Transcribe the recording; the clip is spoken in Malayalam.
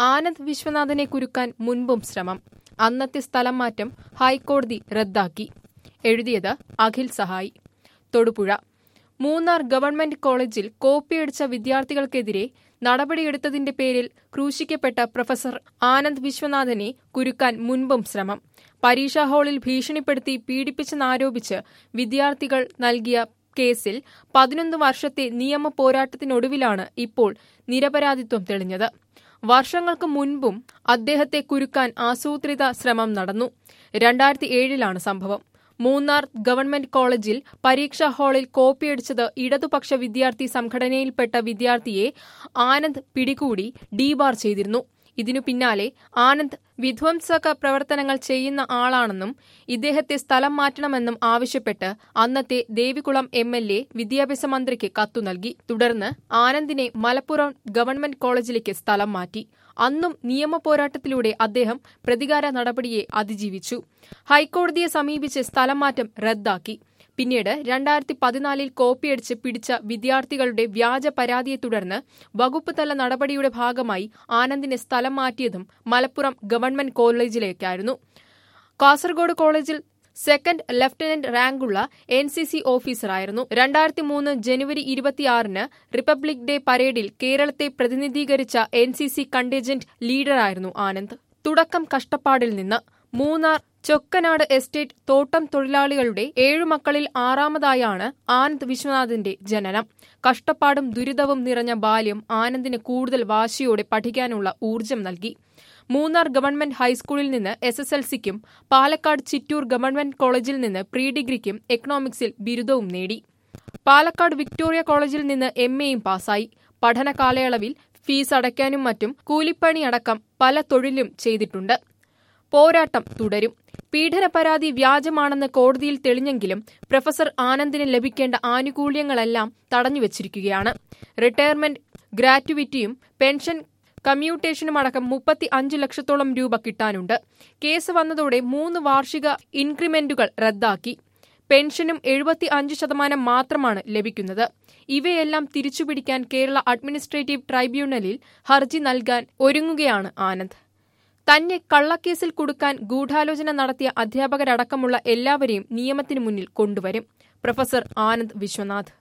ആനന്ദ് വിശ്വനാഥനെ കുരുക്കാൻ മുൻപും ശ്രമം അന്നത്തെ സ്ഥലം മാറ്റം ഹൈക്കോടതി റദ്ദാക്കി എഴുതിയത് അഖിൽ സഹായി തൊടുപുഴ മൂന്നാർ ഗവൺമെന്റ് കോളേജിൽ കോപ്പിയടിച്ച വിദ്യാർത്ഥികൾക്കെതിരെ നടപടിയെടുത്തതിന്റെ പേരിൽ ക്രൂശിക്കപ്പെട്ട പ്രൊഫസർ ആനന്ദ് വിശ്വനാഥനെ കുരുക്കാൻ മുൻപും ശ്രമം പരീക്ഷാ ഹാളിൽ ഭീഷണിപ്പെടുത്തി പീഡിപ്പിച്ചെന്നാരോപിച്ച് വിദ്യാർത്ഥികൾ നൽകിയ കേസിൽ പതിനൊന്ന് വർഷത്തെ നിയമ പോരാട്ടത്തിനൊടുവിലാണ് ഇപ്പോൾ നിരപരാധിത്വം തെളിഞ്ഞത് വർഷങ്ങൾക്ക് മുൻപും അദ്ദേഹത്തെ കുരുക്കാൻ ആസൂത്രിത ശ്രമം നടന്നു രണ്ടായിരത്തി ഏഴിലാണ് സംഭവം മൂന്നാർ ഗവൺമെന്റ് കോളേജിൽ പരീക്ഷാ ഹാളിൽ കോപ്പിയടിച്ചത് ഇടതുപക്ഷ വിദ്യാർത്ഥി സംഘടനയിൽപ്പെട്ട വിദ്യാർത്ഥിയെ ആനന്ദ് പിടികൂടി ഡീബാർ ചെയ്തിരുന്നു ഇതിനു പിന്നാലെ ആനന്ദ് വിധ്വംസക പ്രവർത്തനങ്ങൾ ചെയ്യുന്ന ആളാണെന്നും ഇദ്ദേഹത്തെ സ്ഥലം മാറ്റണമെന്നും ആവശ്യപ്പെട്ട് അന്നത്തെ ദേവികുളം എം എൽ എ വിദ്യാഭ്യാസ മന്ത്രിക്ക് കത്തു നൽകി തുടർന്ന് ആനന്ദിനെ മലപ്പുറം ഗവൺമെന്റ് കോളേജിലേക്ക് സ്ഥലം മാറ്റി അന്നും നിയമ പോരാട്ടത്തിലൂടെ അദ്ദേഹം പ്രതികാര നടപടിയെ അതിജീവിച്ചു ഹൈക്കോടതിയെ സമീപിച്ച് സ്ഥലം മാറ്റം റദ്ദാക്കി പിന്നീട് രണ്ടായിരത്തി പതിനാലിൽ കോപ്പിയടിച്ച് പിടിച്ച വിദ്യാർത്ഥികളുടെ വ്യാജ പരാതിയെ തുടർന്ന് വകുപ്പ് തല നടപടിയുടെ ഭാഗമായി ആനന്ദിനെ സ്ഥലം മാറ്റിയതും മലപ്പുറം ഗവൺമെന്റ് കോളേജിലേക്കായിരുന്നു കാസർഗോഡ് കോളേജിൽ സെക്കൻഡ് ലഫ്റ്റനന്റ് റാങ്കുള്ള എൻ സി സി ഓഫീസറായിരുന്നു രണ്ടായിരത്തി മൂന്ന് ജനുവരി ഇരുപത്തിയാറിന് റിപ്പബ്ലിക് ഡേ പരേഡിൽ കേരളത്തെ പ്രതിനിധീകരിച്ച എൻ സി സി കണ്ടേജന്റ് ലീഡറായിരുന്നു ആനന്ദ് തുടക്കം കഷ്ടപ്പാടിൽ നിന്ന് മൂന്നാർ ചൊക്കനാട് എസ്റ്റേറ്റ് തോട്ടം തൊഴിലാളികളുടെ ഏഴു മക്കളിൽ ആറാമതായാണ് ആനന്ദ് വിശ്വനാഥിന്റെ ജനനം കഷ്ടപ്പാടും ദുരിതവും നിറഞ്ഞ ബാല്യം ആനന്ദിന് കൂടുതൽ വാശിയോടെ പഠിക്കാനുള്ള ഊർജം നൽകി മൂന്നാർ ഗവൺമെന്റ് ഹൈസ്കൂളിൽ നിന്ന് എസ് എസ് എൽ സിക്കും പാലക്കാട് ചിറ്റൂർ ഗവൺമെന്റ് കോളേജിൽ നിന്ന് പ്രീ ഡിഗ്രിക്കും എക്കണോമിക്സിൽ ബിരുദവും നേടി പാലക്കാട് വിക്ടോറിയ കോളേജിൽ നിന്ന് എം എയും പാസായി പഠന കാലയളവിൽ ഫീസ് അടയ്ക്കാനും മറ്റും കൂലിപ്പണിയടക്കം പല തൊഴിലും ചെയ്തിട്ടുണ്ട് പോരാട്ടം തുടരും പീഡന പരാതി വ്യാജമാണെന്ന് കോടതിയിൽ തെളിഞ്ഞെങ്കിലും പ്രൊഫസർ ആനന്ദിന് ലഭിക്കേണ്ട ആനുകൂല്യങ്ങളെല്ലാം തടഞ്ഞുവച്ചിരിക്കുകയാണ് റിട്ടയർമെന്റ് ഗ്രാറ്റുവിറ്റിയും പെൻഷൻ കമ്മ്യൂട്ടേഷനുമടക്കം മുപ്പത്തി അഞ്ച് ലക്ഷത്തോളം രൂപ കിട്ടാനുണ്ട് കേസ് വന്നതോടെ മൂന്ന് വാർഷിക ഇൻക്രിമെന്റുകൾ റദ്ദാക്കി പെൻഷനും എഴുപത്തി അഞ്ച് ശതമാനം മാത്രമാണ് ലഭിക്കുന്നത് ഇവയെല്ലാം തിരിച്ചുപിടിക്കാൻ കേരള അഡ്മിനിസ്ട്രേറ്റീവ് ട്രൈബ്യൂണലിൽ ഹർജി നൽകാൻ ഒരുങ്ങുകയാണ് ആനന്ദ് തന്നെ കള്ളക്കേസിൽ കുടുക്കാൻ ഗൂഢാലോചന നടത്തിയ അധ്യാപകരടക്കമുള്ള എല്ലാവരെയും നിയമത്തിനു മുന്നിൽ കൊണ്ടുവരും പ്രൊഫസർ ആനന്ദ് വിശ്വനാഥ്